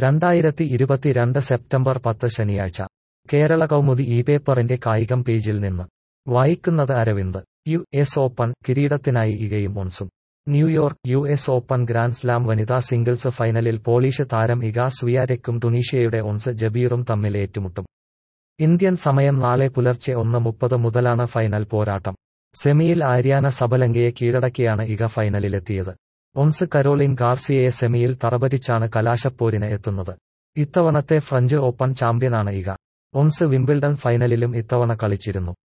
രണ്ടായിരത്തി ഇരുപത്തിരണ്ട് സെപ്റ്റംബർ പത്ത് ശനിയാഴ്ച കേരള കൗമുദി ഈ പേപ്പറിന്റെ കായികം പേജിൽ നിന്ന് വായിക്കുന്നത് അരവിന്ദ് യു എസ് ഓപ്പൺ കിരീടത്തിനായി ഇഗയും ഒൺസും New York U S Open Grand Slam വനിതാ സിംഗിൾസ് ഫൈനലിൽ പോളിഷ് താരം ഇഗ സ്വിയാരെക്കും ടുണീഷ്യയുടെ ഒൺസ് ജബീറും തമ്മിൽ ഏറ്റുമുട്ടും ഇന്ത്യൻ സമയം നാളെ പുലർച്ചെ ഒന്ന് മുപ്പത് മുതലാണ് ഫൈനൽ പോരാട്ടം സെമിയിൽ ആര്യാന സബലങ്കയെ കീഴടക്കിയാണ് ഇഗ ഫൈനലിലെത്തിയത് ഒൺസ് കരോളിൻ ഗാർസിയയെ സെമിയിൽ തറപറ്റിച്ചാണ് കലാശപ്പോരിന് എത്തുന്നത് ഇത്തവണത്തെ ഫ്രഞ്ച് ഓപ്പൺ ചാമ്പ്യനാണ് ഇഗ ഒൺസ് വിംബിൾഡൺ ഫൈനലിലും ഇത്തവണ കളിച്ചിരുന്നു